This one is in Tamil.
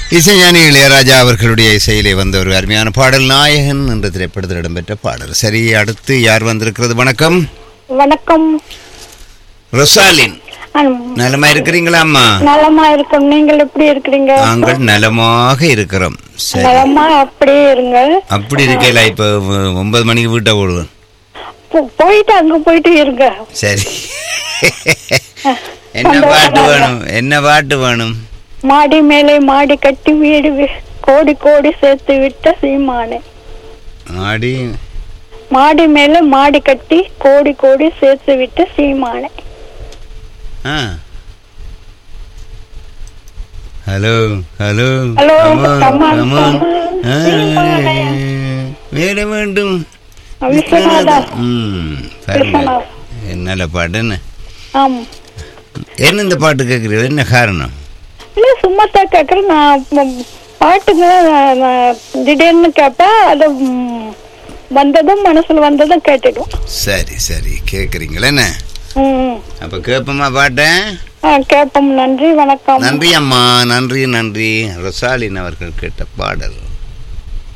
இசைஞானி இளையராஜா அவர்களுடைய இசையிலே வந்த ஒரு அருமையான பாடல் நாயகன் என்ற திரைப்படத்தில் இடம்பெற்ற பாடல் சரி அடுத்து யார் வந்திருக்கிறது வணக்கம் வணக்கம் ரொசாலின் அம், நலமா இருக்கிறீங்களா அம்மா நலமா இருக்கும் நீங்கள் எப்படி இருக்கிறீங்க நாங்கள் நலமாக இருக்கிறோம் சரி நலமா அப்படியே இருங்க அப்படி இருக்கல இப்ப ஒ- ஒன்பது மணிக்கு வீட்டை ஓடுவேன் போ- போயிட்டு அங்க போயிட்டு இருங்க சரி என்ன பாட்டு வேணும் என்ன பாட்டு வேணும் மாடி மேலே மாடி கட்டி வீடு வி- கோடி கோடி சேர்த்து விட்ட சீமானே ஆடி மாடி மேலே மாடி கட்டி கோடி கோடி சேர்த்து விட்ட சீமானே ஆ hello hello Hello, come on come on, come on come on. வேற வேண்டும் விஸ்வநாதா ம் பாருங்க விஸ்வநாத். நல்ல பாட்டு என்ன ஆம் என்ன இந்த பாட்டு கேட்குறது என்ன காரணம் இல்ல சும்மா தான் கேக்குறேன் நான் ம், பாட்டுங்க நான் நான் திடீர்னு கேட்பேன் அது ம், வந்ததும் மனசுல வந்ததும் கேட்டுடும் சரி சரி கேட்குறீங்களா என்ன ம் அப்போ கேட்போமா பாட்டேன் ஆ, கேட்போம் நன்றி வணக்கம் நன்றி அம்மா நன்றி நன்றி ரொசாலின் அவர்கள் கேட்ட பாடல்